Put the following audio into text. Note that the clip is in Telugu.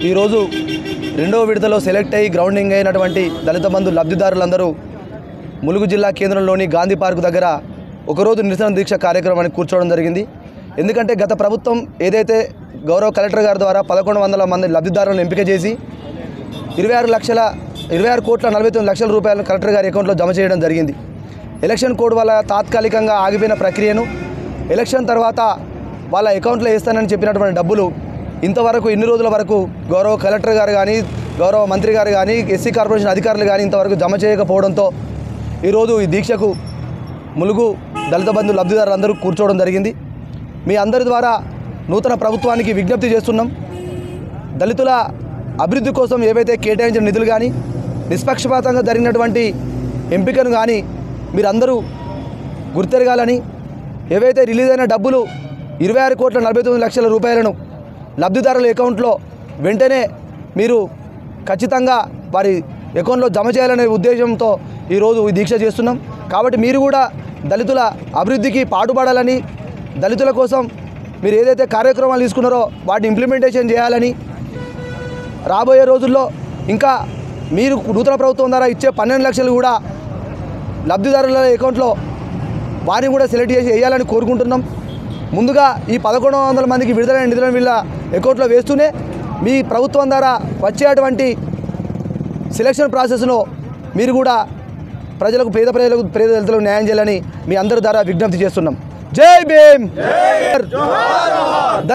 ఈరోజు రెండవ విడతలో సెలెక్ట్ అయ్యి గ్రౌండింగ్ అయినటువంటి దళిత బంధు లబ్ధిదారులందరూ ములుగు జిల్లా కేంద్రంలోని గాంధీ పార్క్ దగ్గర ఒకరోజు నిరసన దీక్ష కార్యక్రమానికి కూర్చోవడం జరిగింది ఎందుకంటే గత ప్రభుత్వం ఏదైతే గౌరవ కలెక్టర్ గారి ద్వారా పదకొండు వందల మంది లబ్ధిదారులను ఎంపిక చేసి ఇరవై ఆరు లక్షల ఇరవై ఆరు కోట్ల నలభై తొమ్మిది లక్షల రూపాయలను కలెక్టర్ గారి అకౌంట్లో జమ చేయడం జరిగింది ఎలక్షన్ కోడ్ వల్ల తాత్కాలికంగా ఆగిపోయిన ప్రక్రియను ఎలక్షన్ తర్వాత వాళ్ళ అకౌంట్లో వేస్తానని చెప్పినటువంటి డబ్బులు ఇంతవరకు ఇన్ని రోజుల వరకు గౌరవ కలెక్టర్ గారు కానీ గౌరవ మంత్రి గారు కానీ ఎస్సీ కార్పొరేషన్ అధికారులు కానీ ఇంతవరకు జమ చేయకపోవడంతో ఈరోజు ఈ దీక్షకు ములుగు దళిత బంధు లబ్ధిదారులందరూ కూర్చోవడం జరిగింది మీ అందరి ద్వారా నూతన ప్రభుత్వానికి విజ్ఞప్తి చేస్తున్నాం దళితుల అభివృద్ధి కోసం ఏవైతే కేటాయించిన నిధులు కానీ నిష్పక్షపాతంగా జరిగినటువంటి ఎంపికను కానీ మీరందరూ గుర్తెరగాలని ఏవైతే రిలీజ్ అయిన డబ్బులు ఇరవై ఆరు కోట్ల నలభై తొమ్మిది లక్షల రూపాయలను లబ్ధిదారుల అకౌంట్లో వెంటనే మీరు ఖచ్చితంగా వారి అకౌంట్లో జమ చేయాలనే ఉద్దేశంతో ఈరోజు ఈ దీక్ష చేస్తున్నాం కాబట్టి మీరు కూడా దళితుల అభివృద్ధికి పాటుపడాలని దళితుల కోసం మీరు ఏదైతే కార్యక్రమాలు తీసుకున్నారో వాటిని ఇంప్లిమెంటేషన్ చేయాలని రాబోయే రోజుల్లో ఇంకా మీరు నూతన ప్రభుత్వం ద్వారా ఇచ్చే పన్నెండు లక్షలు కూడా లబ్ధిదారుల అకౌంట్లో వారిని కూడా సెలెక్ట్ చేసి వేయాలని కోరుకుంటున్నాం ముందుగా ఈ పదకొండు వందల మందికి విడుదలైన నిధులను వీళ్ళ అకౌంట్లో వేస్తూనే మీ ప్రభుత్వం ద్వారా వచ్చేటువంటి సెలక్షన్ ప్రాసెస్లో మీరు కూడా ప్రజలకు పేద ప్రజలకు పేద దళితులకు న్యాయం చేయాలని మీ అందరి ద్వారా విజ్ఞప్తి చేస్తున్నాం జై భీమ్